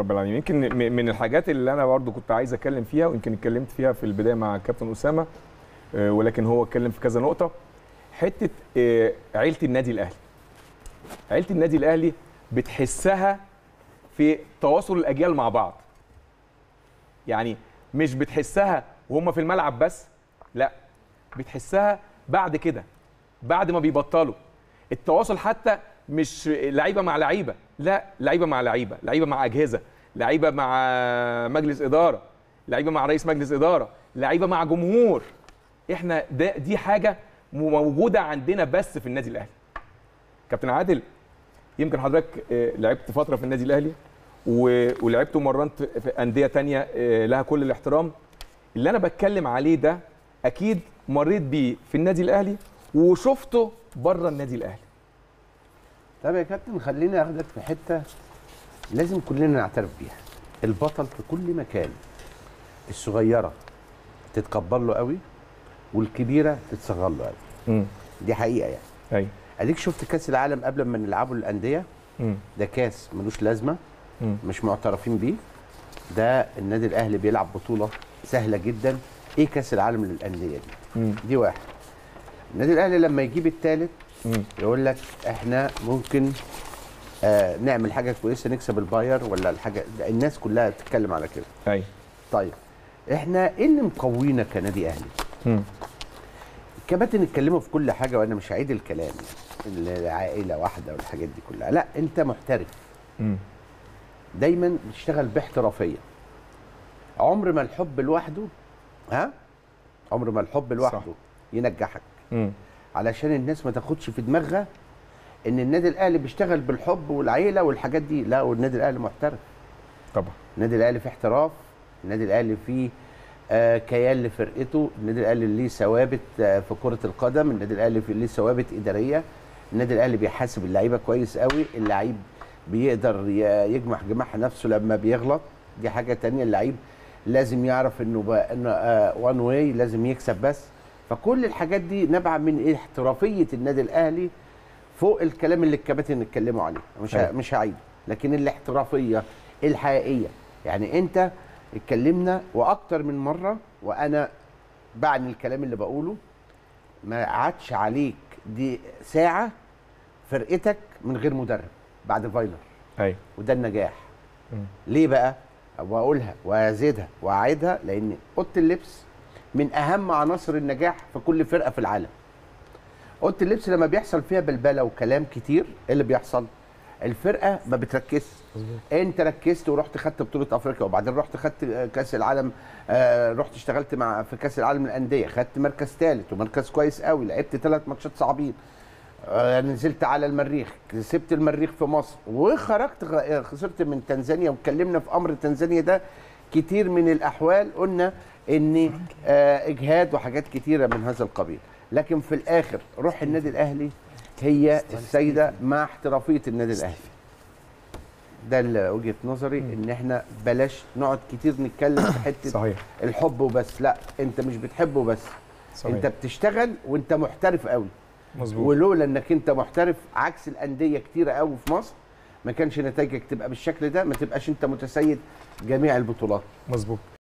رب العالمين يمكن م- من الحاجات اللي انا برضو كنت عايز اتكلم فيها ويمكن اتكلمت فيها في البدايه مع الكابتن اسامه آه، ولكن هو اتكلم في كذا نقطه حته آه، عيله النادي الاهلي عيله النادي الاهلي بتحسها في تواصل الاجيال مع بعض يعني مش بتحسها وهم في الملعب بس لا بتحسها بعد كده بعد ما بيبطلوا التواصل حتى مش لعيبه مع لعيبه لا لعيبه مع لعيبه لعيبه مع اجهزه لعيبه مع مجلس اداره لعيبه مع رئيس مجلس اداره لعيبه مع جمهور احنا ده دي حاجه موجوده عندنا بس في النادي الاهلي كابتن عادل يمكن حضرتك آه، لعبت فتره في النادي الاهلي و- ولعبت ومرنت في انديه تانية آه، لها كل الاحترام اللي انا بتكلم عليه ده اكيد مريت بيه في النادي الاهلي وشفته بره النادي الاهلي طب يا كابتن خليني اخدك في حته لازم كلنا نعترف بيها البطل في كل مكان الصغيره تتقبل له قوي والكبيره تتصغر له قوي امم دي حقيقه يعني ايوه اديك شفت كاس العالم قبل ما نلعبه للانديه امم ده كاس ملوش لازمه مم. مش معترفين بيه ده النادي الاهلي بيلعب بطوله سهله جدا ايه كاس العالم للانديه دي امم دي واحد النادي الاهلي لما يجيب الثالث امم يقول لك احنا ممكن آه نعمل حاجه كويسه نكسب الباير ولا الحاجه ده الناس كلها تتكلم على كده ايوه طيب احنا ايه اللي مقوينا كنادي اهلي امم الكباتن اتكلموا في كل حاجه وانا مش هعيد الكلام يعني العائله واحده والحاجات دي كلها لا انت محترف امم دايما بتشتغل باحترافيه عمر ما الحب لوحده ها عمر ما الحب لوحده ينجحك امم علشان الناس ما تاخدش في دماغها ان النادي الاهلي بيشتغل بالحب والعيله والحاجات دي لا والنادي الاهلي محترف طبعا النادي الاهلي فيه احتراف النادي الاهلي فيه آه كيان لفرقته النادي الاهلي ليه ثوابت آه في كره القدم النادي الاهلي فيه ليه ثوابت اداريه النادي الاهلي بيحاسب اللعيبه كويس قوي اللعيب بيقدر ي- يجمع جماح نفسه لما بيغلط دي حاجه تانية اللعيب لازم يعرف انه بقى انه وان واي لازم يكسب بس فكل الحاجات دي نابعه من إيه؟ احترافيه النادي الاهلي فوق الكلام اللي الكباتن اتكلموا عليه مش ه- أيوة. مش هعيد لكن الاحترافيه الحقيقيه يعني انت اتكلمنا واكتر من مره وانا بعني الكلام اللي بقوله ما عادش عليك دي ساعه فرقتك من غير مدرب بعد فايلر ايوه وده النجاح مم. ليه بقى واقولها وازيدها واعيدها لان اوضه اللبس من اهم عناصر النجاح في كل فرقه في العالم اوضه اللبس لما بيحصل فيها بلبله وكلام كتير ايه اللي بيحصل الفرقه ما بتركزش انت ركزت ورحت خدت بطوله افريقيا وبعدين رحت خدت كاس العالم آه رحت اشتغلت مع في كاس العالم للانديه خدت مركز ثالث ومركز كويس قوي لعبت ثلاث ماتشات صعبين آه، نزلت على المريخ كسبت المريخ في مصر وخرجت غ- خسرت من تنزانيا واتكلمنا في امر تنزانيا ده كتير من الاحوال قلنا ان آه، اجهاد وحاجات كتيره من هذا القبيل لكن في الاخر روح النادي الاهلي هي السيده مع احترافيه النادي الاهلي ده اللي وجهه نظري ان احنا بلاش نقعد كتير نتكلم في حته صحيح الحب وبس لا انت مش بتحبه بس صحيح انت بتشتغل وانت محترف قوي مظبوط ولولا انك انت محترف عكس الانديه كتيره قوي في مصر ما كانش نتائجك تبقى بالشكل ده ما تبقاش انت متسيد جميع البطولات مظبوط